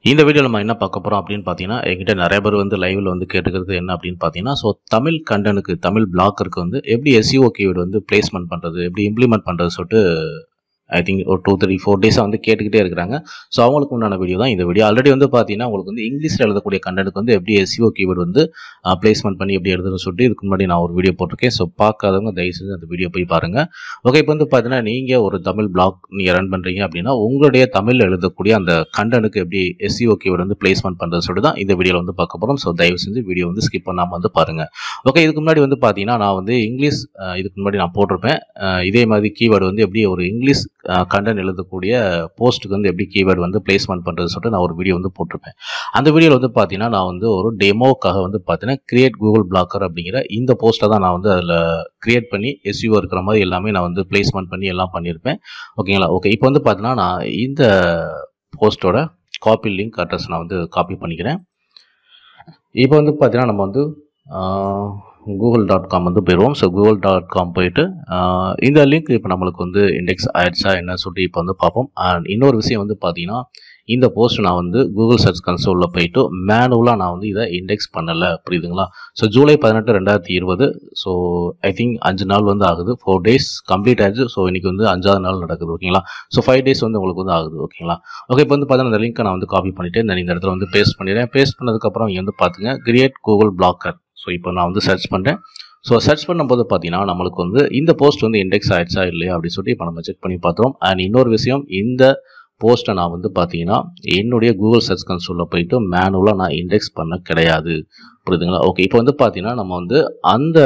இந்த வீடியோவில் நம்ம என்ன பார்க்க போகிறோம் அப்படின்னு பார்த்தீங்கன்னா என்கிட்ட நிறைய பேர் வந்து லைவில் வந்து கேட்டுக்கிறது என்ன அப்படின்னு பார்த்தீங்கன்னா ஸோ தமிழ் கண்டனுக்கு தமிழ் பிளாக்கருக்கு வந்து எப்படி எஸ்இஓ கீவேர்டு வந்து பிளேஸ்மெண்ட் பண்ணுறது எப்படி இம்ப்ளிமெண்ட் பண்ணுறது சொல்லிட்டு ஐ திங்க் ஒரு டூ த்ரீ ஃபோர் டேஸாக வந்து கேட்டுக்கிட்டே இருக்கிறாங்க ஸோ அவங்களுக்கு உண்டான வீடியோ தான் இந்த வீடியோ ஆல்ரெடி வந்து பார்த்தீங்கன்னா உங்களுக்கு வந்து இங்கிலீஷில் எழுதக்கூடிய கண்டனுக்கு வந்து எப்படி எஸ்இஓ கீவேர்டு வந்து பிளேஸ்மெண்ட் பண்ணி எப்படி எழுதுன்னு சொல்லிட்டு இதுக்கு முன்னாடி நான் ஒரு வீடியோ போட்டிருக்கேன் ஸோ பார்க்காதவங்க தயவு செஞ்சு அந்த வீடியோ போய் பாருங்கள் ஓகே இப்போ வந்து பார்த்தீங்கன்னா நீங்கள் ஒரு தமிழ் பிளாக் நீங்கள் ரன் பண்ணுறீங்க அப்படின்னா உங்களுடைய தமிழில் எழுதக்கூடிய அந்த கண்டனுக்கு எப்படி எஸ்சிஓ கீவேர்டு வந்து பிளேஸ்மெண்ட் பண்ணுறது சொல்லிட்டு தான் இந்த வீடியோவில் வந்து பார்க்க போகிறோம் ஸோ தயவு செஞ்சு வீடியோ வந்து ஸ்கிப் பண்ணாமல் வந்து பாருங்கள் ஓகே இதுக்கு முன்னாடி வந்து பார்த்தீங்கன்னா நான் வந்து இங்கிலீஷ் அஹ், இதுக்கு முன்னாடி நான் போட்டிருப்பேன் அஹ், இதே மாதிரி கீவேர்டு வந்து எப்படி ஒரு இங்கிலீஷ் கண்டன் எழுதக்கூடிய போஸ்ட்டுக்கு வந்து எப்படி கீவேர்டு வந்து பிளேஸ்மெண்ட் பண்ணுறது சொல்லிட்டு நான் ஒரு வீடியோ வந்து போட்டிருப்பேன் அந்த வீடியோவில் வந்து பார்த்தீங்கன்னா நான் வந்து ஒரு டெமோக்காக வந்து பார்த்தீங்கன்னா கிரியேட் கூகுள் பிளாக்கர் அப்படிங்கிற இந்த போஸ்ட்டை தான் நான் வந்து அதில் கிரியேட் பண்ணி எஸ்யூஓ இருக்கிற மாதிரி எல்லாமே நான் வந்து பிளேஸ்மெண்ட் பண்ணி எல்லாம் பண்ணியிருப்பேன் ஓகேங்களா ஓகே இப்போ வந்து பார்த்தீங்கன்னா நான் இந்த போஸ்ட்டோட காப்பி லிங்க் அட்ரஸ் நான் வந்து காப்பி பண்ணிக்கிறேன் இப்போ வந்து பார்த்தீங்கன்னா நம்ம வந்து கூகுள் டாட் காம் வந்து போயிடுவோம் ஸோ கூகுள் டாட் காம் போயிட்டு ஆஹ், இந்த லிங்க் இப்போ நம்மளுக்கு வந்து இண்டெக்ஸ் ஆயிடுச்சா என்ன சொல்லிட்டு இப்போ வந்து பார்ப்போம் அண்ட் இன்னொரு விஷயம் வந்து பார்த்தீங்கன்னா இந்த போஸ்ட் நான் வந்து கூகுள் சர்ச் கன்சோலில் போயிட்டு மேனுவலாக நான் வந்து இதை இண்டெக்ஸ் பண்ணலை புரியுதுங்களா ஸோ ஜூலை பதினெட்டு ரெண்டாயிரத்தி இருபது ஸோ ஐ திங்க் அஞ்சு நாள் வந்து ஆகுது ஃபோர் டேஸ் கம்ப்ளீட் ஆயிடுச்சு ஸோ இன்னைக்கு வந்து அஞ்சாவது நாள் நடக்குது ஓகேங்களா ஸோ ஃபைவ் டேஸ் வந்து உங்களுக்கு வந்து ஆகுது ஓகேங்களா ஓகே இப்போ வந்து பார்த்தீங்கன்னா இந்த லிங்க்கை நான் வந்து காப்பி பண்ணிவிட்டு இந்த இந்த இடத்துல வந்து பேஸ்ட் பண்ணிடுறேன் பேஸ்ட் பண்ணதுக்கப்புறம் இங்கே வந்து பார்த்துங்க கிரியேட் கூகுள் பிளாக்கர் ஸோ இப்போ நான் வந்து சர்ச் பண்ணுறேன் ஸோ சர்ச் பண்ணும்போது பார்த்தீங்கன்னா நம்மளுக்கு வந்து இந்த போஸ்ட் வந்து இண்டெக்ஸ் ஆயிடுச்சா இல்லையா அப்படின்னு சொல்லிட்டு இப்போ நம்ம செக் பண்ணி பார்த்தோம் அண்ட் இன்னொரு விஷயம் இந்த போஸ்ட்டை நான் வந்து பார்த்தீங்கன்னா என்னுடைய கூகுள் சர்ச் கன்சோலில் போயிட்டு மேனுவலாக நான் இண்டெக்ஸ் பண்ண கிடையாது புரியுதுங்களா ஓகே இப்போ வந்து பார்த்தீங்கன்னா நம்ம வந்து அந்த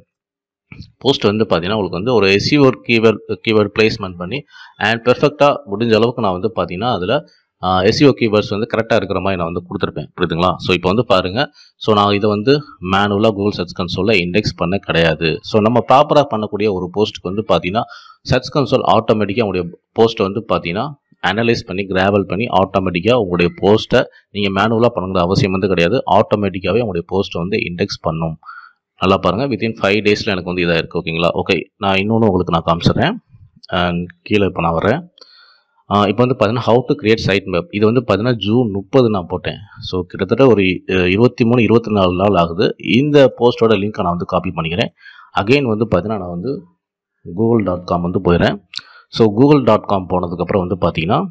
போஸ்ட் வந்து பார்த்தீங்கன்னா உங்களுக்கு வந்து ஒரு எஸ்சிஓர் கீவேர்ட் கீவேர்ட் பிளேஸ்மெண்ட் பண்ணி அண்ட் பெர்ஃபெக்டாக முடிஞ்ச அளவுக்கு நான் வந்து பார்த்தீங்கன்னா அதில் எஸ்சிஓ கீவேர்ட்ஸ் வந்து கரெக்டாக இருக்கிற மாதிரி நான் வந்து கொடுத்துருப்பேன் புரியுதுங்களா ஸோ இப்போ வந்து பாருங்கள் ஸோ நான் இதை வந்து மேனுவலாக கூகுள் சர்ச் கன்சோலில் இண்டெக்ஸ் பண்ண கிடையாது ஸோ நம்ம ப்ராப்பராக பண்ணக்கூடிய ஒரு போஸ்ட்டுக்கு வந்து பார்த்தீங்கன்னா சர்ச் கன்சோல் ஆட்டோமேட்டிக்காக உங்களுடைய போஸ்ட்டை வந்து பார்த்தீங்கன்னா அனலைஸ் பண்ணி கிராவல் பண்ணி ஆட்டோமேட்டிக்காக உங்களுடைய போஸ்ட்டை நீங்கள் மேனுவலாக பண்ணுங்கிற அவசியம் வந்து கிடையாது ஆட்டோமேட்டிக்காகவே உங்களுடைய போஸ்ட்டை வந்து இண்டெக்ஸ் பண்ணும் நல்லா பாருங்கள் வித்தின் ஃபைவ் டேஸில் எனக்கு வந்து இதாக இருக்குது ஓகேங்களா ஓகே நான் இன்னொன்று உங்களுக்கு நான் காமிச்சிடுறேன் அண்ட் கீழே இப்போ நான் வரேன் இப்போ வந்து பார்த்தீங்கன்னா how to create site map இது வந்து பார்த்தீங்கன்னா ஜூன் முப்பது நான் போட்டேன் ஸோ கிட்டத்தட்ட ஒரு அஹ், இருபத்தி மூணு இருபத்தி நாலு நாள் ஆகுது இந்த போஸ்ட்டோட லிங்க்கை நான் வந்து காப்பி பண்ணிக்கிறேன் அகைன் வந்து பார்த்தீங்கன்னா நான் வந்து கூகுள் டாட் காம் வந்து போயிடுறேன் ஸோ கூகுள் டாட் காம் போனதுக்கப்புறம் வந்து பார்த்தீங்கன்னா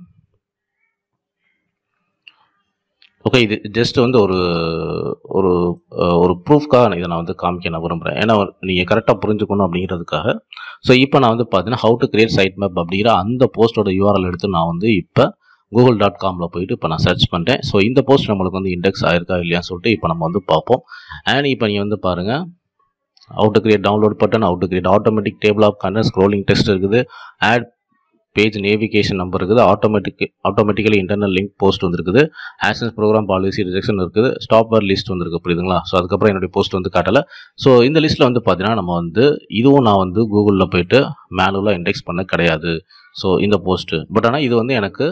ஓகே இது ஜஸ்ட் வந்து ஒரு ஒரு அஹ், ஒரு ப்ரூஃப்காக இதை நான் வந்து காமிக்க நான் விரும்புகிறேன் ஏன்னா நீங்கள் கரெக்டாக புரிஞ்சுக்கணும் அப்படிங்கிறதுக்காக ஸோ இப்போ நான் வந்து பார்த்தீங்கன்னா how to create site map அப்படிங்கிற அந்த போஸ்ட்டோட யூஆர்எல் எடுத்து நான் வந்து இப்போ கூகுள் டாட் காமில் போயிட்டு இப்போ நான் சர்ச் பண்ணுறேன் ஸோ இந்த போஸ்ட் நம்மளுக்கு வந்து இண்டெக்ஸ் ஆயிருக்கா இல்லையான்னு சொல்லிட்டு இப்போ நம்ம வந்து பார்ப்போம் அண்ட் இப்போ நீங்கள் வந்து பாருங்கள் how to create download button how to create automatic table of contents scrolling text இருக்குது add பேஜ் நேவிகேஷன் நம்பர் இருக்குது automatic automatically internal link post வந்துருக்குது ஆக்சன்ஸ் ப்ரோக்ராம் பாலிசி ரிஜெக்ஷன் இருக்குது ஸ்டாப் வர் லிஸ்ட் வந்துருக்கு புரியுதுங்களா ஸோ அதுக்கப்புறம் என்னுடைய post வந்து காட்டலை so இந்த லிஸ்ட்டில் வந்து பார்த்தீங்கன்னா நம்ம வந்து இதுவும் நான் வந்து கூகுளில் போயிட்டு மேனுவலாக இண்டெக்ஸ் பண்ண கிடையாது ஸோ இந்த போஸ்ட்டு பட் ஆனால் இது வந்து எனக்கு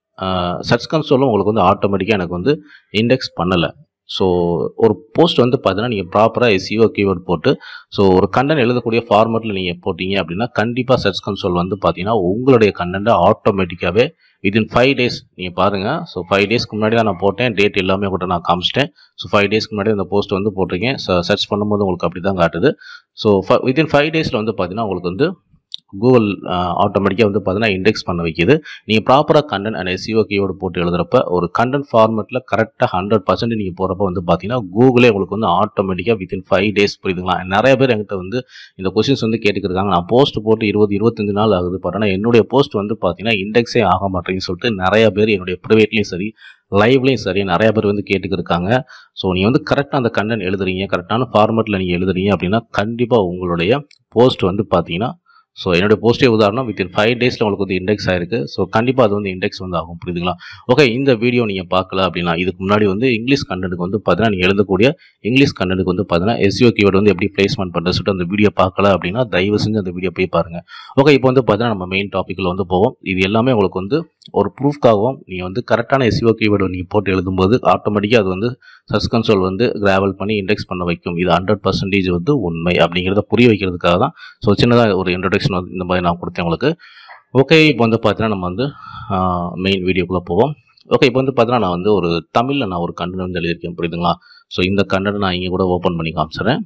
சர்ச் கன்சோலும் உங்களுக்கு வந்து ஆட்டோமேட்டிக்காக எனக்கு வந்து இண்டெக்ஸ் பண்ணலை ஸோ ஒரு போஸ்ட் வந்து பார்த்தீங்கன்னா நீங்கள் ப்ராப்பராக எஸ்இஓ கீவேர்ட் போட்டு ஸோ ஒரு கண்டென்ட் எழுதக்கூடிய ஃபார்மேட்டில் நீங்கள் போட்டீங்க அப்படின்னா கண்டிப்பாக சர்ச் கன்சோல் வந்து பார்த்தீங்கன்னா உங்களுடைய கண்டென்ட்டை ஆட்டோமேட்டிக்காகவே வித்தின் ஃபைவ் டேஸ் நீங்கள் பாருங்கள் ஸோ ஃபைவ் டேஸ்க்கு முன்னாடி தான் நான் போட்டேன் டேட் எல்லாமே கூட நான் காமிச்சிட்டேன் ஸோ ஃபைவ் டேஸ்க்கு முன்னாடி அந்த போஸ்ட் வந்து போட்டிருக்கேன் ஸோ சர்ச் பண்ணும்போது உங்களுக்கு அப்படி தான் காட்டுது ஸோ வித்தின் ஃபைவ் டேஸில் வந்து பார்த்தீங்கன்னா உங்களுக்கு வந்து கூகுள் ஆட்டோமேட்டிக்காக வந்து பார்த்தீங்கன்னா இண்டெக்ஸ் பண்ண வைக்கிது நீங்கள் ப்ராப்பராக கண்டென்ட் அண்ட் எஸ்இஓ கீவோர்டு போட்டு எழுதுறப்ப ஒரு கண்டென்ட் ஃபார்மேட்டில் கரெக்டாக ஹண்ட்ரட் பர்சன்ட் நீங்கள் போகிறப்ப வந்து பார்த்தீங்கன்னா கூகுளே உங்களுக்கு வந்து ஆட்டோமேட்டிக்காக வித்தின் ஃபைவ் டேஸ் புரியுதுங்களா நிறைய பேர் என்கிட்ட வந்து இந்த கொஸ்டின்ஸ் வந்து கேட்டுக்கிருக்காங்க நான் போஸ்ட் போட்டு இருபது இருபத்தஞ்சு நாள் ஆகுது பட் ஆனால் என்னுடைய போஸ்ட் வந்து பார்த்தீங்கன்னா இண்டெக்ஸே ஆக மாட்டேங்குன்னு சொல்லிட்டு நிறைய பேர் என்னுடைய ப்ரைவேட்லேயும் சரி லைவ்லேயும் சரி நிறைய பேர் வந்து கேட்டுக்கிருக்காங்க ஸோ நீங்கள் வந்து கரெக்டாக அந்த கண்டென்ட் எழுதுறீங்க கரெக்டான ஃபார்மேட்டில் நீங்கள் எழுதுறீங்க அப்படின்னா கண்டிப்பாக உங்களுடைய போஸ்ட் வந்து பார்த்தீங்கன்னா ஸோ என்னுடைய போஸ்டே உதாரணம் வித்தின் ஃபைவ் டேஸில் உங்களுக்கு வந்து இண்டெக்ஸ் ஆயிருக்கு ஸோ கண்டிப்பாக அது வந்து இண்டெக்ஸ் வந்து ஆகும் புரியுதுங்களா ஓகே இந்த வீடியோ நீங்கள் பார்க்கல அப்படின்னா இதுக்கு முன்னாடி வந்து இங்கிலீஷ் கண்டென்ட்டுக்கு வந்து பார்த்தீங்கன்னா நீங்கள் எழுதக்கூடிய இங்கிலீஷ் கண்டென்ட்டுக்கு வந்து பார்த்தீங்கன்னா எஸ்யூ கீவேர்டு வந்து எப்படி பிளேஸ்மெண்ட் பண்ணுறது சொல்லிட்டு அந்த வீடியோ பார்க்கல அப்படின்னா தயவு செஞ்சு அந்த வீடியோ போய் பாருங்க ஓகே இப்போ வந்து பார்த்தீங்கன்னா நம்ம மெயின் டாப்பிக்கில் வந்து போவோம் இது எல்லாமே உங்களுக்கு வந்து ஒரு ப்ரூஃப்காகவும் நீங்கள் வந்து கரெக்டான எஸ்யூ கீவேர்டு நீங்கள் போட்டு எழுதும்போது ஆட்டோமேட்டிக்காக அது வந்து சர்ச் கன்சோல் வந்து கிராவல் பண்ணி இண்டெக்ஸ் பண்ண வைக்கும் இது ஹண்ட்ரட் பர்சன்டேஜ் வந்து உண்மை அப்படிங்கிறத புரிய வைக்கிறதுக்காக தான் ஸோ சின்னதாக ஒரு இன்ட்ரடக்ஷன் வந்து இந்த மாதிரி நான் கொடுத்தேன் உங்களுக்கு ஓகே இப்போ வந்து பார்த்தீங்கன்னா நம்ம வந்து மெயின் வீடியோக்குள்ளே போவோம் ஓகே இப்போ வந்து பார்த்தீங்கன்னா நான் வந்து ஒரு தமிழில் நான் ஒரு கண்டென்ட் வந்து எழுதியிருக்கேன் புரியுதுங்களா ஸோ இந்த கண்டென்ட் நான் இங்கே கூட ஓப்பன் பண்ணி காமிச்சிடுறேன்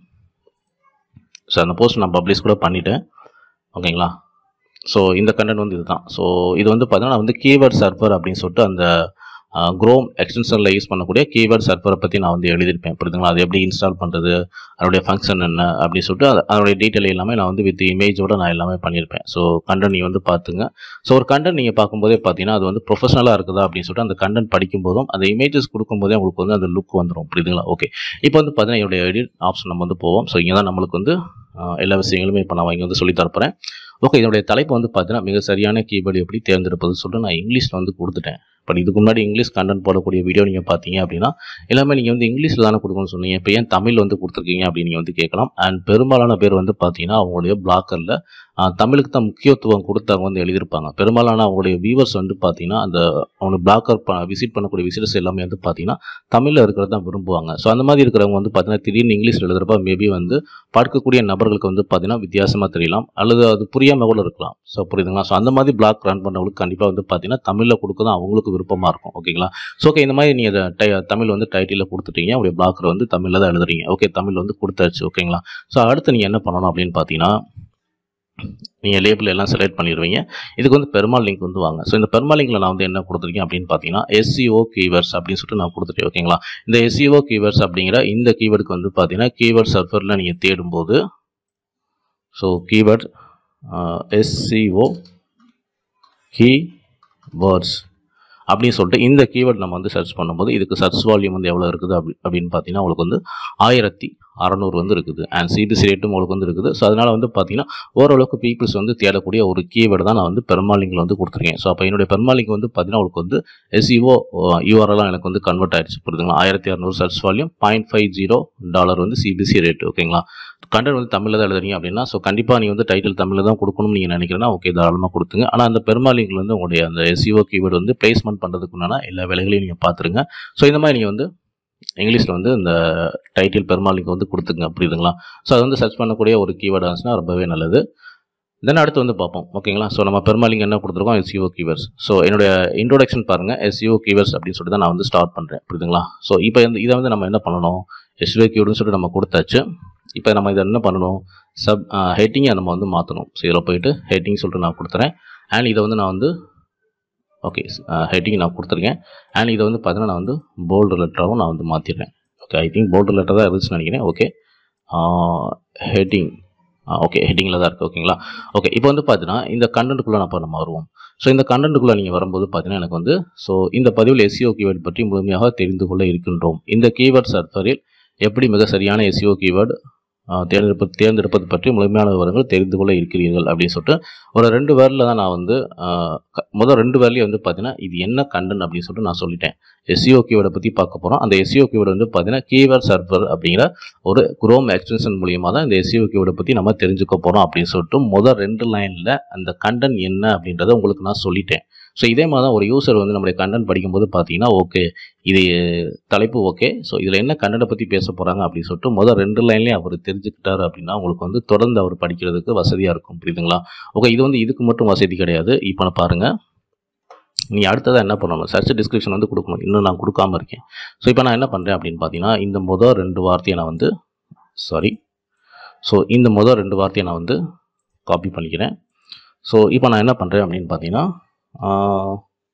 ஸோ அந்த போஸ்ட் நான் பப்ளிஷ் கூட பண்ணிட்டேன் ஓகேங்களா ஸோ இந்த கண்டென்ட் வந்து இதுதான் ஸோ இது வந்து பார்த்தீங்கன்னா நான் வந்து கீவேர்ட் சர்வர் அப்படின்னு சொல்லிட்டு அந்த குரோம் எக்ஸ்டென்ஷனில் யூஸ் பண்ணக்கூடிய கீவேர்ட் சர்வரை பற்றி நான் வந்து எழுதியிருப்பேன் புரியுதுங்களா அது எப்படி இன்ஸ்டால் பண்ணுறது அதோடைய ஃபங்க்ஷன் என்ன அப்படின்னு சொல்லிட்டு அது- அதோடைய டீட்டெயில் எல்லாமே நான் வந்து வித் இமேஜோட நான் எல்லாமே பண்ணியிருப்பேன் ஸோ கண்டென்ட் நீங்கள் வந்து பார்த்துங்க ஸோ ஒரு கண்டென்ட் நீங்கள் பார்க்கும்போதே பார்த்தீங்கன்னா அது வந்து ப்ரொஃபஷனலாக இருக்குதா அப்படின்னு சொல்லிட்டு அந்த கண்டென்ட் படிக்கும்போதும் அந்த இமேஜஸ் கொடுக்கும்போதே உங்களுக்கு வந்து அந்த லுக் வந்துடும் புரியுதுங்களா ஓகே இப்போ வந்து பார்த்தீங்கன்னா என்னுடைய எடிட் ஆப்ஷன் நம்ம வந்து போவோம் ஸோ இங்கே தான் நம்மளுக்கு வந்து ஆஹ், எல்லா விஷயங்களுமே இப்போ நான் இங்கே வந்து சொல்லி தரப்போகிறேன் ஓகே இதனுடைய தலைப்பு வந்து பார்த்தீங்கன்னா மிக சரியான கீபோர்டு எப்படி தேர்ந்தெடுப்பது சொல்லிட்டு நான் இங்கிலீஷில் வந்து கொடுத்துட்டேன் பட் இதுக்கு முன்னாடி இங்கிலீஷ் கண்டென்ட் போடக்கூடிய வீடியோ நீங்கள் பார்த்தீங்க அப்படின்னா எல்லாமே நீங்கள் வந்து இங்கிலீஷில் தானே கொடுக்கணும்னு சொன்னீங்க இப்போ ஏன் தமிழ் வந்து கொடுத்துருக்கீங்க அப்படின்னு நீங்கள் வந்து கேட்கலாம் அண்ட் பெரும்பாலான பேர் வந்து பார்த்தீங்கன்னா அவங்களுடைய பிளாக்கரில் தமிழுக்கு தான் முக்கியத்துவம் கொடுத்து அவங்க வந்து எழுதியிருப்பாங்க பெரும்பாலான அவங்களுடைய வியூவர்ஸ் வந்து பார்த்தீங்கன்னா அந்த அவங்க பிளாக்கர் விசிட் பண்ணக்கூடிய விசிட்டர்ஸ் எல்லாமே வந்து பார்த்தீங்கன்னா தமிழில் இருக்கிறது தான் விரும்புவாங்க ஸோ அந்த மாதிரி இருக்கிறவங்க வந்து பார்த்தீங்கன்னா திடீர்னு இங்கிலீஷில் எழுதுறப்ப மேபி வந்து பார்க்கக்கூடிய நபர்களுக்கு வந்து பார்த்தீங்கன்னா வித்தியாசமாக தெரியலாம் அல்லது அது புரியாமல் கூட இருக்கலாம் ஸோ புரியுதுங்களா ஸோ அந்த மாதிரி பிளாக் ரன் பண்ணவங்களுக்கு கண்டிப்பாக வந்து பார்த்தீங்கன்னா தமிழில் கொடுக்க தான் அவங்களுக்கு விருப்பமாக இருக்கும் ஓகேங்களா ஸோ ஓகே இந்த மாதிரி நீங்கள் டை தமிழ் வந்து டைட்டிலில் கொடுத்துட்டீங்க உங்களுடைய பிளாக்கர் வந்து தமிழில் தான் எழுதுறீங்க ஓகே தமிழ் வந்து கொடுத்தாச்சு ஓகேங்களா ஸோ அடுத்து நீங்கள் என்ன பண்ணணும் அப்படின்னு பார்த்தீங்கன்னா நீங்கள் லேபிள் எல்லாம் செலக்ட் பண்ணிடுவீங்க இதுக்கு வந்து பெருமாள் லிங்க் வந்து வாங்க ஸோ இந்த பெருமாள் லிங்கில் நான் வந்து என்ன கொடுத்துருக்கேன் அப்படின்னு பார்த்தீங்கன்னா எஸ்சிஓ கீவேர்ட்ஸ் அப்படின்னு சொல்லிட்டு நான் கொடுத்துட்டேன் ஓகேங்களா இந்த எஸ்சிஓ கீவேர்ட்ஸ் அப்படிங்கிற இந்த கீவேர்டுக்கு வந்து பார்த்தீங்கன்னா கீவேர்ட் சர்வரில் நீங்கள் தேடும்போது so keyword SEO key words அப்படின்னு சொல்லிட்டு இந்த கீவேர்ட் நம்ம வந்து சர்ச் பண்ணும்போது இதுக்கு சர்ச் வால்யூம் வந்து எவ்வளோ இருக்குது அப்படி அப்படின்னு பார்த்தீங்கன்னா உங்களுக்கு வந்து ஆயிரத்தி அறநூறு வந்து இருக்குது அண்ட் சிபிசி ரேட்டும் உங்களுக்கு வந்து இருக்குது ஸோ அதனால் வந்து பார்த்தீங்கன்னா ஓரளவுக்கு பீப்புள்ஸ் வந்து தேடக்கூடிய ஒரு கீவேர்டு தான் நான் வந்து பெருமாளிங்கில் வந்து கொடுத்துருக்கேன் ஸோ அப்போ என்னுடைய பெருமாளிங்க வந்து பார்த்தீங்கன்னா உங்களுக்கு வந்து எஸ்இஓ யூஆர்எல்லாம் எனக்கு வந்து கன்வெர்ட் ஆயிடுச்சு புரியுதுங்களா ஆயிரத்தி இரநூறு search volume point five zero dollar வந்து சிபிசி ரேட் ஓகேங்களா கண்டென்ட் வந்து தமிழில் தான் எழுதுறீங்க அப்படின்னா ஸோ கண்டிப்பாக நீங்கள் வந்து டைட்டில் தமிழில் தான் கொடுக்கணும்னு நீங்கள் நினைக்கிறேன்னா ஓகே தாராளமாக கொடுத்துங்க ஆனால் அந்த பெருமாளிங்கில் வந்து உங்களுடைய அந்த எஸ்இஓ கீவேர்டு வந்து பிளேஸ்மெண்ட் பண்ணுறதுக்கு உண்டான எல்லா வேலைகளையும் நீங்கள் பார்த்துருங்க ஸோ இந்த மாதிரி நீங்கள் வந்து இங்கிலீஷில் வந்து இந்த டைட்டில் பெருமாளிக்கு வந்து கொடுத்துங்க புரியுதுங்களா ஸோ அது வந்து சர்ச் பண்ணக்கூடிய ஒரு கீவேர்டு இருந்துச்சுன்னா ரொம்பவே நல்லது தென் அடுத்து வந்து பார்ப்போம் ஓகேங்களா ஸோ நம்ம பெருமாளிங்க என்ன கொடுத்துருக்கோம் எஸ்இஓ கீவேர்ஸ் ஸோ என்னுடைய இன்ட்ரோடக்ஷன் பாருங்கள் எஸ்இஓ கீவேர்ஸ் அப்படின்னு சொல்லிட்டு தான் நான் வந்து ஸ்டார்ட் பண்ணுறேன் புரியுதுங்களா ஸோ இப்போ வந்து இதை வந்து நம்ம என்ன பண்ணணும் எஸ்இஓ கீவேர்டுன்னு சொல்லிட்டு நம்ம கொடுத்தாச்சு இப்போ நம்ம இதை என்ன பண்ணணும் சப் ஹெட்டிங்கை நம்ம வந்து மாற்றணும் ஸோ இதில் போயிட்டு ஹெட்டிங் சொல்லிட்டு நான் கொடுத்துறேன் அண்ட் இதை வந்து நான் வந்து ஓகே ஹெட்டிங் நான் கொடுத்துருக்கேன் அண்ட் இதை வந்து பார்த்தீங்கன்னா நான் வந்து போல்டு லெட்டராகவும் நான் வந்து மாற்றிடுறேன் okay I think bold letter தான் இருந்துச்சுன்னு நினைக்கிறேன் ஓகே ஹெட்டிங் ஓகே ஹெட்டிங்கில் தான் இருக்குது ஓகேங்களா ஓகே இப்போ வந்து பார்த்தீங்கன்னா இந்த கண்டென்ட்டுக்குள்ளே நம்ம நம்ம வருவோம் ஸோ இந்த கண்டென்ட்டுக்குள்ளே நீங்கள் வரும்போது பார்த்தீங்கன்னா எனக்கு வந்து ஸோ இந்த பதிவில் எஸ்சிஓ கீவேர்டு பற்றி முழுமையாக தெரிந்து கொள்ள இருக்கின்றோம் இந்த கீவேர்ட் சர்வரில் எப்படி மிக சரியான எஸ்சிஓ கீவேர்டு தேர்ந்தெடுப்பது தேர்ந்தெடுப்பது பற்றி முழுமையான விவரங்கள் தெரிந்து கொள்ள இருக்கிறீர்கள் அப்படின்னு சொல்லிட்டு ஒரு ரெண்டு வேர்டில் தான் நான் வந்து ஆஹ், க- முதல் ரெண்டு வேர்லேயே வந்து பார்த்தீங்கன்னா இது என்ன கண்டென்ட் அப்படின்னு சொல்லிட்டு நான் சொல்லிட்டேன் எஸ்சிஓ கீவேர்டை பற்றி பார்க்க போகிறோம் அந்த எஸ்சிஓ கீவேர்டு வந்து பார்த்தீங்கன்னா கீவேர்ட் சர்வர் அப்படிங்கிற ஒரு குரோம் எக்ஸ்டென்ஷன் மூலியமாக தான் இந்த எஸ்சிஓ கீவேர்டை பற்றி நம்ம தெரிஞ்சுக்க போகிறோம் அப்படின்னு சொல்லிட்டு முதல் ரெண்டு லைனில் அந்த கண்டென்ட் என்ன அப்படின்றத உங்களுக்கு நான் சொல்லிட்டேன் ஸோ இதே மாதிரி தான் ஒரு யூசர் வந்து நம்மளுடைய கண்டென்ட் படிக்கும்போது பார்த்தீங்கன்னா ஓகே இது தலைப்பு ஓகே ஸோ இதில் என்ன கண்டென்ட்டை பற்றி பேச போகிறாங்க அப்படின்னு சொல்லிட்டு முதல் ரெண்டு லைன்லேயே அவர் தெரிஞ்சுக்கிட்டாரு அப்படின்னா உங்களுக்கு வந்து தொடர்ந்து அவர் படிக்கிறதுக்கு வசதியாக இருக்கும் புரியுதுங்களா ஓகே இது வந்து இதுக்கு மட்டும் வசதி கிடையாது இப்போ நான் பாருங்கள் நீ அடுத்ததாக என்ன பண்ணணும் சர்ச் டிஸ்கிரிப்ஷன் வந்து கொடுக்கணும் இன்னும் நான் கொடுக்காம இருக்கேன் ஸோ இப்போ நான் என்ன பண்ணுறேன் அப்படின்னு பார்த்தீங்கன்னா இந்த முதல் ரெண்டு வார்த்தையை நான் வந்து சாரி ஸோ இந்த முதல் ரெண்டு வார்த்தையை நான் வந்து காப்பி பண்ணிக்கிறேன் ஸோ இப்போ நான் என்ன பண்ணுறேன் அப்படின்னு பார்த்தீங்கன்னா ஆஹ்,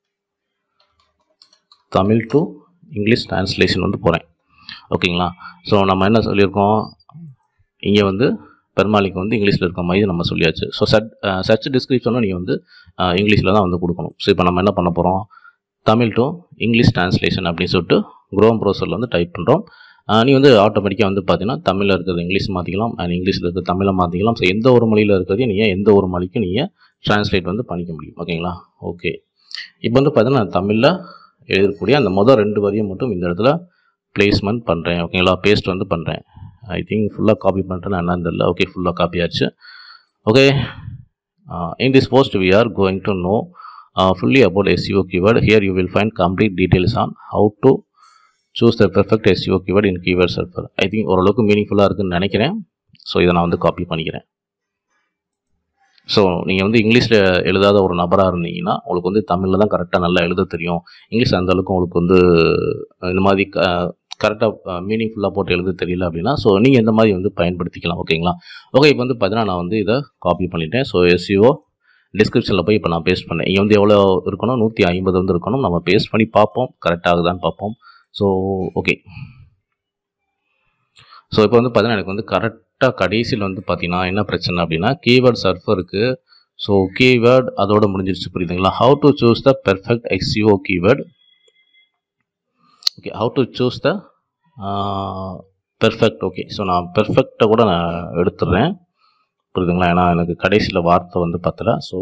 தமிழ் டு இங்கிலீஷ் ட்ரான்ஸ்லேஷன் வந்து போகிறேன் ஓகேங்களா ஸோ நம்ம என்ன சொல்லியிருக்கோம் இங்கே வந்து பெருமாளிக்கு வந்து இங்கிலீஷில் இருக்க மாதிரி நம்ம சொல்லியாச்சு ஸோ சர்ச் சர்ச் டிஸ்கிரிப்ஷனும் நீங்கள் வந்து இங்கிலீஷில் தான் வந்து கொடுக்கணும் ஸோ இப்போ நம்ம என்ன பண்ண போகிறோம் தமிழ் டு இங்கிலீஷ் ட்ரான்ஸ்லேஷன் அப்படின்னு சொல்லிட்டு குரோம் ப்ரௌசரில் வந்து டைப் பண்ணுறோம் நீ வந்து ஆட்டோமேட்டிக்காக வந்து பார்த்தீங்கன்னா தமிழில் இருக்கிறது இங்கிலீஷ் மாற்றிக்கலாம் அண்ட் இங்கிலீஷில் இருக்கிறது தமிழை மாற்றிக்கலாம் ஸோ எந்த ஒரு மொழியில் இருக்கிறதையும் நீங்கள் எந்த ஒரு மொழிக்கும் நீங்கள் ட்ரான்ஸ்லேட் வந்து பண்ணிக்க முடியும் ஓகேங்களா ஓகே இப்போ வந்து பார்த்தீங்கன்னா நான் தமிழில் எழுதக்கூடிய அந்த மொதல் ரெண்டு வரியும் மட்டும் இந்த இடத்துல பிளேஸ்மெண்ட் பண்ணுறேன் ஓகேங்களா பேஸ்ட் வந்து பண்ணுறேன் ஐ திங்க் ஃபுல்லாக காப்பி பண்ணுறேன்னு என்னன்னு தெரியல ஓகே ஃபுல்லாக காப்பி ஆச்சு okay in this post we are going to know uh, fully about SEO keyword here you will find complete details on how to choose the perfect SEO keyword in keyword server I think ஓரளவுக்கு மீனிங்ஃபுல்லாக இருக்குன்னு நினைக்கிறேன் so இதை நான் வந்து copy பண்ணிக்கிறேன் so நீங்கள் வந்து இங்கிலீஷில் எழுதாத ஒரு நபராக இருந்தீங்கன்னா உங்களுக்கு வந்து தமிழில் தான் கரெக்டாக நல்லா எழுத தெரியும் இங்கிலீஷ் அந்த அளவுக்கு உங்களுக்கு வந்து அஹ், இந்த மாதிரி கரெக்டாக மீனிங்ஃபுல்லாக போட்டு எழுத தெரியல அப்படின்னா ஸோ நீங்கள் இந்த மாதிரி வந்து பயன்படுத்திக்கலாம் ஓகேங்களா ஓகே இப்போ வந்து பார்த்தீங்கன்னா நான் வந்து இதை காப்பி பண்ணிட்டேன் ஸோ எஸ்சிஓ டிஸ்கிரிப்ஷனில் போய் இப்போ நான் பேஸ்ட் பண்ணேன் இங்கே வந்து எவ்வளோ இருக்கணும் நூற்றி ஐம்பது வந்து இருக்கணும் நம்ம பேஸ்ட் பண்ணி பார்ப்போம் கரெக்டாக ஆகுதான்னு பார்ப்போம் ஸோ ஓகே ஸோ இப்போ வந்து பார்த்தீங்கன்னா எனக்கு வந்து கரெக்டாக கடைசியில் வந்து பார்த்தீங்கன்னா என்ன பிரச்சனை அப்படின்னா கீவேர்ட் சர்ஃபருக்கு ஸோ கீவேர்ட் அதோட முடிஞ்சிருச்சு புரியுதுங்களா how to choose the perfect SEO keyword okay how to choose the perfect okay so நான் பெர்ஃபெக்டை கூட நான் எடுத்துடுறேன் புரியுதுங்களா ஏன்னா எனக்கு கடைசியில் வார்த்தை வந்து பத்தல ஸோ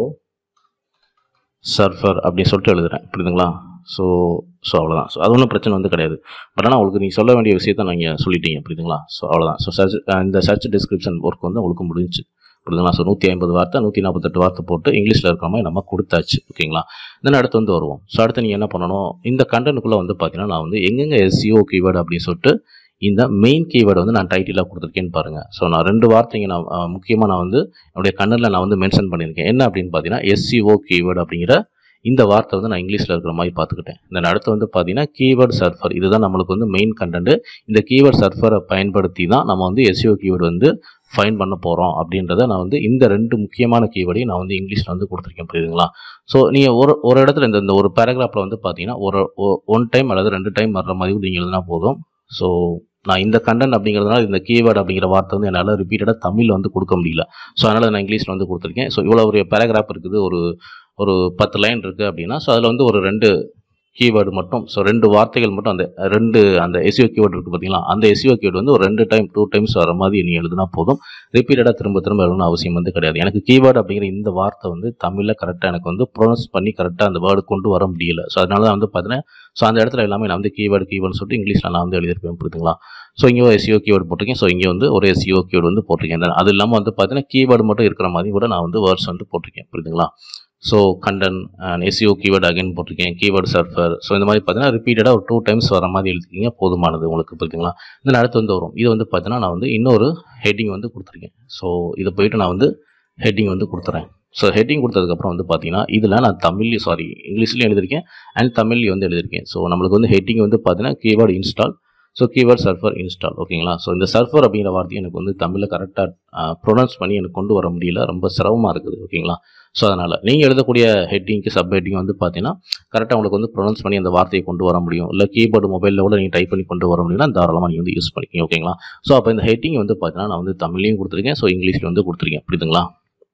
சர்ஃபர் அப்படின்னு சொல்லிட்டு எழுதுறேன் புரியுதுங்களா ஸோ ஸோ அவ்வளோதான் ஸோ அது ஒன்றும் பிரச்சனை வந்து கிடையாது பட் ஆனால் உங்களுக்கு நீங்கள் சொல்ல வேண்டிய விஷயத்த நீங்கள் சொல்லிட்டீங்க புரியுதுங்களா ஸோ அவ்வளோதான் ஸோ சர்ச் இந்த சர்ச் டிஸ்கிரிப்ஷன் ஒர்க் வந்து உங்களுக்கு முடிஞ்சுச்சு புரியுதுங்களா ஸோ நூற்றி ஐம்பது வார்த்தை நூற்றி நாற்பத்தெட்டு வார்த்தை போட்டு இங்கிலீஷில் இருக்கிற மாதிரி நம்ம கொடுத்தாச்சு ஓகேங்களா தென் அடுத்து வந்து வருவோம் ஸோ அடுத்து நீங்கள் என்ன பண்ணணும் இந்த கண்டென்ட்டுக்குள்ளே வந்து பார்த்தீங்கன்னா நான் வந்து எங்கெங்கே எஸ்சிஓ கீவேர்டு அப்படின்னு சொல்லிட்டு இந்த மெயின் கீவேர்டு வந்து நான் டைட்டிலாக கொடுத்துருக்கேன்னு பாருங்கள் ஸோ நான் ரெண்டு வார்த்தைங்க நான் முக்கியமாக நான் வந்து என்னுடைய கண்ணனில் நான் வந்து மென்ஷன் பண்ணியிருக்கேன் என்ன அப்படின்னு பார்த்தீங்கன்னா எஸ்சிஓ கீவேர்டு அப்படிங்கிற இந்த வார்த்தை வந்து நான் இங்கிலீஷில் இருக்கிற மாதிரி பார்த்துக்கிட்டேன் தென் அடுத்து வந்து பார்த்தீங்கன்னா கீவேர்ட் சர்ஃபர் இதுதான் நம்மளுக்கு வந்து மெயின் கண்டென்ட் இந்த கீவேர்ட் சர்ஃபரை பயன்படுத்தி தான் நம்ம வந்து எஸ்சிஓ கீவேர்டு வந்து ஃபைன் பண்ண போகிறோம் அப்படின்றத நான் வந்து இந்த ரெண்டு முக்கியமான கீவேர்டையும் நான் வந்து இங்கிலீஷில் வந்து கொடுத்துருக்கேன் புரியுதுங்களா ஸோ நீங்கள் ஒரு ஒரு இடத்துல இந்த இந்த ஒரு பேராகிராஃபில் வந்து பார்த்தீங்கன்னா ஒரு ஒன் டைம் அல்லது ரெண்டு டைம் வர்ற மாதிரி கூட நீங்கள் எழுதினா போதும் ஸோ நான் இந்த கண்டென்ட் அப்படிங்கிறதுனால இந்த கீவேர்டு அப்படிங்கிற வார்த்தை வந்து என்னால் ரிப்பீட்டடாக தமிழில் வந்து கொடுக்க முடியல ஸோ அதனால் நான் இங்கிலீஷில் வந்து கொடுத்துருக்கேன் ஸோ இவ்வளோ ஒரு பேராகிராஃப் இருக்குது ஒரு ஒரு பத்து லைன் இருக்குது அப்படின்னா ஸோ அதில் வந்து ஒரு ரெண்டு கீவேர்டு மட்டும் ஸோ ரெண்டு வார்த்தைகள் மட்டும் அந்த ரெண்டு அந்த எஸ்யூ கீவேர்டு இருக்குது பார்த்தீங்களா அந்த எஸ்யூ கீவேர்டு வந்து ஒரு ரெண்டு டைம் டூ டைம்ஸ் வர மாதிரி நீ எழுதுனா போதும் ரிப்பீட்டடாக திரும்ப திரும்ப எழுதணும் அவசியம் வந்து கிடையாது எனக்கு கீவேர்டு அப்படிங்கிற இந்த வார்த்தை வந்து தமிழில் கரெக்டாக எனக்கு வந்து ப்ரொனவுன்ஸ் பண்ணி கரெக்டாக அந்த வேர்டு கொண்டு வர முடியல ஸோ அதனால தான் வந்து பார்த்தீங்கன்னா ஸோ அந்த இடத்துல எல்லாமே நான் வந்து கீவேர்டு கீவேர்டு சொல்லிட்டு இங்கிலீஷில் நான் வந்து எழுதியிருப்பேன் புரியுதுங்களா ஸோ இங்கே ஒரு எஸ்இஓ கீவேர்டு போட்டிருக்கேன் ஸோ இங்கே வந்து ஒரு எஸ்இஓ கீவேர்டு வந்து போட்டிருக்கேன் Then அது இல்லாமல் வந்து பார்த்தீங்கன்னா கீவேர்டு மட்டும் இருக்கிற மாதிரி கூட நான் வந்து வேர்ட்ஸ் வந்து போட்டிருக்கேன் புரியுதுங்களா so content and SEO keyword again போட்டிருக்கேன் கீவேர்டு சர்ஃபர் ஸோ இந்த மாதிரி பார்த்தீங்கன்னா ரிப்பீட்டடாக ஒரு டூ டைம்ஸ் வர மாதிரி எழுதிக்கிங்க போதுமானது உங்களுக்கு புரியுதுங்களா இதன் அடுத்து வந்து வரும் இது வந்து பார்த்தீங்கன்னா நான் வந்து இன்னொரு ஹெட்டிங் வந்து கொடுத்துருக்கேன் ஸோ இதை போயிட்டு நான் வந்து ஹெட்டிங் வந்து கொடுத்துறேன் ஸோ ஹெட்டிங் கொடுத்ததுக்கப்புறம் வந்து பார்த்தீங்கன்னா இதில் நான் தமிழ்லையும் சாரி இங்கிலீஷ்லையும் எழுதியிருக்கேன் அண்ட் தமிழ்லையும் வந்து எழுதியிருக்கேன் ஸோ நம்மளுக்கு வந்து ஹெட்டிங் வந்து பார்த்தீங்கன்னா keyword install so keyword surfer install ஓகேங்களா ஸோ இந்த சர்ஃபர் அப்படிங்கிற வார்த்தையை எனக்கு வந்து தமிழில் கரெக்டாக ப்ரொனவுன்ஸ் பண்ணி எனக்கு கொண்டு வர முடியல ரொம்ப சிரமமாக இருக்குது ஓகேங்களா ஸோ அதனால் நீங்கள் எழுதக்கூடிய ஹெட்டிங்க்கு சப் ஹெட்டிங் வந்து பார்த்தீங்கன்னா கரெக்டாக உங்களுக்கு வந்து ப்ரொனவுன்ஸ் பண்ணி அந்த வார்த்தையை கொண்டு வர முடியும் இல்லை கீபோர்டு மொபைலில் கூட நீங்கள் டைப் பண்ணி கொண்டு வர முடியும்னா தாராளமாக நீங்கள் வந்து யூஸ் பண்ணிக்கிங்க ஓகேங்களா ஸோ அப்போ இந்த ஹெட்டிங் வந்து பார்த்தீங்கன்னா நான் வந்து தமிழ்லையும் கொடுத்துருக்கேன் ஸோ இங்கிலீஷ்லையும் வந்து கொடுத்துருக்கேன் புரியுதுங்களா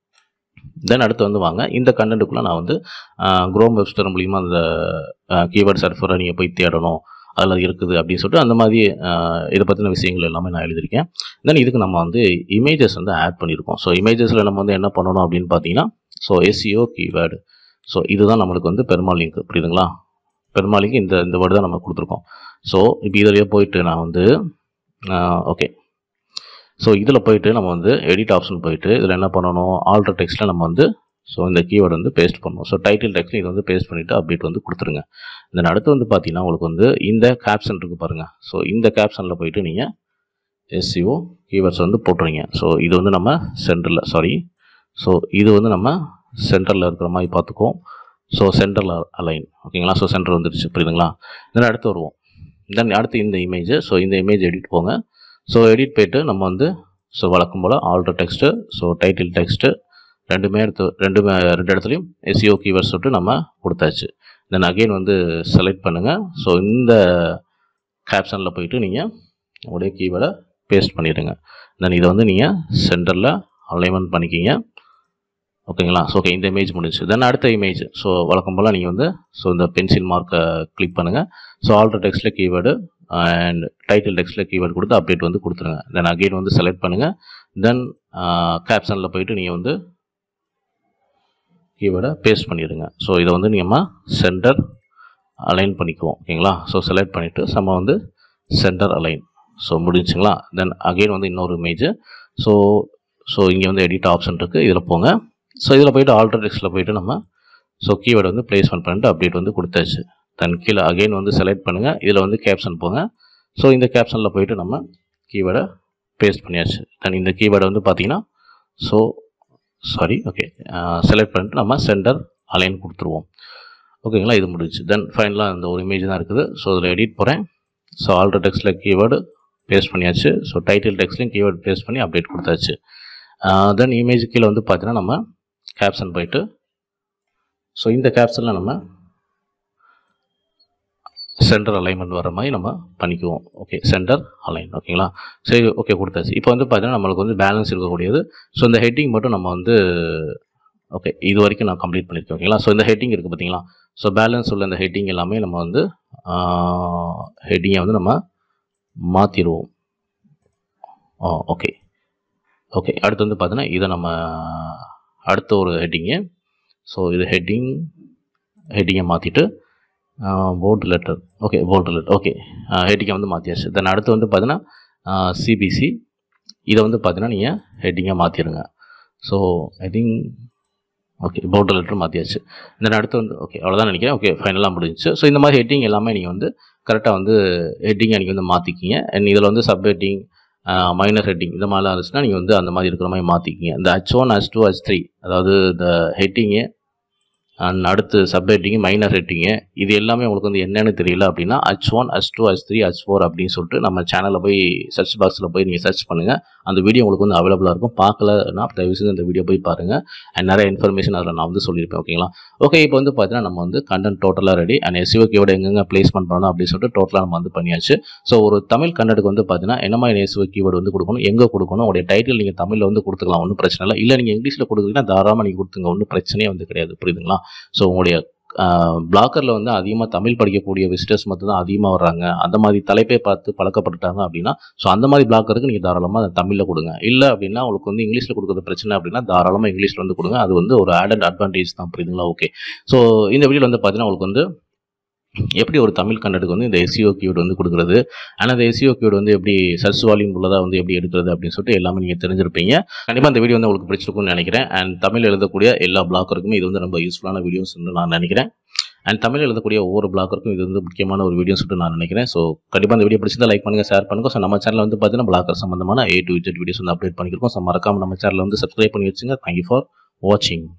தென் அடுத்து வந்து வாங்க இந்த கண்டென்ட்டுக்குள்ளே நான் வந்து குரோம் வெப்ஸ்டர் மூலிமா அந்த கீவேர்ட் சர்ஃபரை நீங்கள் போய் தேடணும் அதில் இருக்குது அப்படின்னு சொல்லிட்டு அந்த மாதிரி அஹ், இதை பற்றின விஷயங்கள் எல்லாமே நான் எழுதியிருக்கேன் தென் இதுக்கு நம்ம வந்து இமேஜஸ் வந்து ஆட் பண்ணியிருக்கோம் ஸோ இமேஜஸில் நம்ம வந்து என்ன பண்ணணும் அப்படின்னு பார்த்தீங்கன்னா ஸோ எஸ்இஓ கீவேர்டு ஸோ இதுதான் நம்மளுக்கு வந்து பெருமாள் லிங்க் புரியுதுங்களா பெருமாள் லிங்க் இந்த இந்த வேர்டு தான் நம்ம கொடுத்துருக்கோம் ஸோ இப்போ இதிலேயே போயிட்டு நான் வந்து ஓகே ஸோ இதில் போயிட்டு நம்ம வந்து எடிட் ஆப்ஷன் போயிட்டு இதில் என்ன பண்ணணும் ஆல்டர் டெக்ஸ்ட்டில் நம்ம வந்து ஸோ இந்த கீவேர்டு வந்து பேஸ்ட் பண்ணணும் ஸோ டைட்டில் டெக்ஸ்ட் இது வந்து பேஸ்ட் பண்ணிவிட்டு அப்டேட் வந்து கொடுத்துருங்க தென் அடுத்து வந்து பார்த்தீங்கன்னா உங்களுக்கு வந்து இந்த கேப்ஷன் இருக்குது பாருங்கள் ஸோ இந்த கேப்ஷனில் போயிட்டு நீங்கள் எஸ்சிஓ கீவேர்ட்ஸ் வந்து போட்டுருங்க ஸோ இது வந்து நம்ம சென்டரில் சாரி ஸோ இது வந்து நம்ம சென்டரில் இருக்கிற மாதிரி பார்த்துக்குவோம் ஸோ சென்டரில் அலைன் ஓகேங்களா ஸோ சென்டர் வந்துடுச்சு புரியுதுங்களா தென் அடுத்து வருவோம் தென் அடுத்து இந்த இமேஜ் ஸோ இந்த இமேஜ் எடிட் போங்க ஸோ எடிட் போயிட்டு நம்ம வந்து ஸோ வழக்கம் போல் alter text so title text ரெண்டுமே எடுத்து ரெண்டுமே ரெண்டு இடத்துலையும் எஸ்இஓ கீவேர்ட்ஸ் சொல்லிட்டு நம்ம கொடுத்தாச்சு தென் அகெயின் வந்து செலக்ட் பண்ணுங்கள் ஸோ இந்த கேப்ஷனில் போயிட்டு நீங்கள் உங்களுடைய கீவேர்டை பேஸ்ட் பண்ணிடுங்க தென் இதை வந்து நீங்கள் சென்டரில் அலைன்மெண்ட் பண்ணிக்கிங்க ஓகேங்களா ஸோ ஓகே இந்த இமேஜ் முடிஞ்சு தென் அடுத்த இமேஜ் ஸோ வழக்கம் போல் நீங்கள் வந்து ஸோ இந்த பென்சில் மார்க்கை கிளிக் பண்ணுங்கள் ஸோ ஆல்டர் டெக்ஸ்ட்டில் கீவேர்டு அண்ட் டைட்டில் டெக்ஸ்ட்டில் கீவேர்டு கொடுத்து அப்டேட் வந்து கொடுத்துருங்க தென் அகெயின் வந்து செலக்ட் பண்ணுங்கள் தென் கேப்ஷனில் போயிட்டு நீங்கள் வந்து கீவேர்டை பேஸ்ட் பண்ணிடுங்க ஸோ இதை வந்து நம்ம சென்டர் அலைன் பண்ணிக்குவோம் ஓகேங்களா ஸோ செலக்ட் பண்ணிவிட்டு நம்ம வந்து சென்டர் அலைன் ஸோ முடிஞ்சுங்களா தென் அகெயின் வந்து இன்னொரு இமேஜ் ஸோ ஸோ இங்கே வந்து எடிட் ஆப்ஷன் இருக்குது இதில் போங்க ஸோ இதில் போயிட்டு ஆல்டர் டெக்ஸ்ட்டில் போயிட்டு நம்ம ஸோ கீவேர்டு வந்து பிளேஸ்மெண்ட் பண்ணிட்டு அப்டேட் வந்து கொடுத்தாச்சு தென் கீழே அகெயின் வந்து செலக்ட் பண்ணுங்கள் இதில் வந்து கேப்ஷன் போங்க ஸோ இந்த கேப்ஷனில் போயிட்டு நம்ம கீவேர்டை பேஸ்ட் பண்ணியாச்சு தென் இந்த கீவேர்டை வந்து பார்த்தீங்கன்னா ஸோ சாரி ஓகே செலக்ட் பண்ணிட்டு நம்ம சென்டர் அலைன் கொடுத்துருவோம் ஓகேங்களா இது முடிஞ்சு தென் ஃபைனலாக அந்த ஒரு இமேஜ் தான் இருக்குது ஸோ அதில் எடிட் போகிறேன் ஸோ ஆல்ரெடி டெக்ஸ்ட்டில் கீவேர்டு பேஸ்ட் பண்ணியாச்சு ஸோ டைட்டில் டெக்ஸ்ட்லையும் கீவேர்டு பேஸ்ட் பண்ணி அப்டேட் கொடுத்தாச்சு தென் இமேஜ் கீழே வந்து பார்த்தீங்கன்னா நம்ம கேப்ஷன் போயிட்டு ஸோ இந்த கேப்ஷனில் நம்ம சென்டர் அலைன்மெண்ட் வர மாதிரி நம்ம பண்ணிக்குவோம் ஓகே சென்டர் அலைன் ஓகேங்களா சரி ஓகே கொடுத்தாச்சு இப்போ வந்து பார்த்தீங்கன்னா நம்மளுக்கு வந்து பேலன்ஸ் இருக்கக்கூடியது ஸோ இந்த ஹெட்டிங் மட்டும் நம்ம வந்து ஓகே இது வரைக்கும் நான் கம்ப்ளீட் பண்ணியிருக்கேன் ஓகேங்களா ஸோ இந்த ஹெட்டிங் இருக்குது பார்த்தீங்களா ஸோ பேலன்ஸ் உள்ள இந்த ஹெட்டிங் எல்லாமே நம்ம வந்து ஹெட்டிங்கை வந்து நம்ம மாற்றிடுவோம் ஆ ஓகே ஓகே அடுத்து வந்து பார்த்தீங்கன்னா இதை நம்ம அடுத்த ஒரு ஹெட்டிங்கு ஸோ இது ஹெட்டிங் ஹெட்டிங்கை மாற்றிட்டு bolt letter okay bold letter okay ஹெட்டிங்கை வந்து மாற்றியாச்சு தென் அடுத்து வந்து பார்த்தீங்கன்னா சிபிசி இதை வந்து பார்த்தீங்கன்னா நீங்கள் ஹெட்டிங்காக மாற்றிடுங்க so heading okay bold letter மாற்றியாச்சு தென் அடுத்து வந்து ஓகே அவ்வளோதான் நினைக்கிறேன் ஓகே ஃபைனலாக முடிஞ்சிச்சு ஸோ இந்த மாதிரி ஹெட்டிங் எல்லாமே நீங்கள் வந்து கரெக்டாக வந்து ஹெட்டிங்கை நீங்கள் வந்து மாற்றிக்கிங்க அண்ட் இதில் வந்து சப் ஹெட்டிங் மைனர் ஹெட்டிங் இந்த மாதிரிலாம் இருந்துச்சுன்னா நீங்கள் வந்து அந்த மாதிரி இருக்கிற மாதிரி மாற்றிக்கிங்க இந்த H one H two H three அதாவது இந்த ஹெட்டிங்கு அண்ட் அடுத்து சப் ஹெட்டிங்கு மைனர் ஹெட்டிங்கு இது எல்லாமே உங்களுக்கு வந்து என்னென்னு தெரியல அப்படின்னா H one H two H three H four அப்படின்னு சொல்லிட்டு நம்ம சேனலில் போய் சர்ச் பாக்ஸில் போய் நீங்கள் சர்ச் பண்ணுங்கள் அந்த வீடியோ உங்களுக்கு வந்து அவைலபிளாக இருக்கும் பார்க்கலன்னா தயவு செஞ்சு அந்த வீடியோ போய் பாருங்கள் அண்ட் நிறைய இன்ஃபர்மேஷன் அதில் நான் வந்து சொல்லியிருப்பேன் ஓகேங்களா ஓகே இப்போ வந்து பார்த்தீங்கன்னா நம்ம வந்து கண்டென்ட் டோட்டலாக ரெடி அண்ட் எஸ்ஓகேவோட எங்கெங்கே பிளேஸ்மெண்ட் பண்ணணும் அப்படின்னு சொல்லிட்டு டோட்டலாக நம்ம வந்து பண்ணியாச்சு ஸோ ஒரு தமிழ் கண்டென்ட்டுக்கு வந்து பார்த்தீங்கன்னா என்ன மாதிரி எஸ்ஓ கீவேர்டு வந்து கொடுக்கணும் எங்கே கொடுக்கணும் உடைய டைட்டில் நீங்கள் தமிழில் வந்து கொடுத்துக்கலாம் ஒன்றும் பிரச்சனை இல்லை இல்லை நீங்கள் இங்கிலீஷில் கொடுக்குறீங்கன்னா தாராளமாக நீங்கள் கொடுத்துங்க ஒன்றும் பிரச்சனையே வந்து கிடையாது புரியுதுங்களா ஸோ உங்களுடைய பிளாக்கரில் வந்து அதிகமாக தமிழ் படிக்கக்கூடிய விசிட்டர்ஸ் மட்டும் தான் அதிகமாக வர்றாங்க அந்த மாதிரி தலைப்பை பார்த்து பழக்கப்பட்டுட்டாங்க அப்படின்னா ஸோ அந்த மாதிரி பிளாக்கருக்கு நீங்கள் தாராளமாக அதை தமிழில் கொடுங்க இல்லை அப்படின்னா உங்களுக்கு வந்து இங்கிலீஷில் கொடுக்குறது பிரச்சனை அப்படின்னா தாராளமாக இங்கிலீஷில் வந்து கொடுங்க அது வந்து ஒரு ஆடட் அட்வான்டேஜ் தான் புரியுதுங்களா ஓகே ஸோ இந்த வீடியோவில் வந்து பார்த்தீங்கன்னா உங்களுக்கு வந்து எப்படி ஒரு தமிழ் கண்டென்ட்டுக்கு வந்து இந்த எஸ்சிஓ கீவேர்டு வந்து கொடுக்குறது ஆனால் அந்த எஸ்சிஓ கீவேர்டு வந்து எப்படி சர்ச் வால்யூம் உள்ளதாக வந்து எப்படி எடுக்கிறது அப்படின்னு சொல்லிட்டு எல்லாமே நீங்கள் தெரிஞ்சிருப்பீங்க கண்டிப்பாக இந்த வீடியோ வந்து உங்களுக்கு பிடிச்சிருக்கும்னு நினைக்கிறேன் அண்ட் தமிழ் எழுதக்கூடிய எல்லா பிளாக்கருக்குமே இது வந்து ரொம்ப யூஸ்ஃபுல்லான வீடியோஸ் நான் நினைக்கிறேன் அண்ட் தமிழ் எழுதக்கூடிய ஒவ்வொரு பிளாக்கருக்கும் இது வந்து முக்கியமான ஒரு வீடியோ சொல்லிட்டு நான் நினைக்கிறேன் ஸோ கண்டிப்பாக இந்த வீடியோ பிடிச்சிருந்தா லைக் பண்ணுங்கள் ஷேர் பண்ணுங்கள் ஸோ நம்ம சேனலில் வந்து பார்த்தீங்கன்னா பிளாக்கர் சம்பந்தமான ஏ டு இஜெட் வீடியோஸ் வந்து அப்டேட் பண்ணியிருக்கோம் ஸோ மறக்காம நம்ம சேனலில் வந்து சப்ஸ்கிரைப் பண்ணி வச்சுங்க தேங்க்யூ ஃபார் வாட்சிங்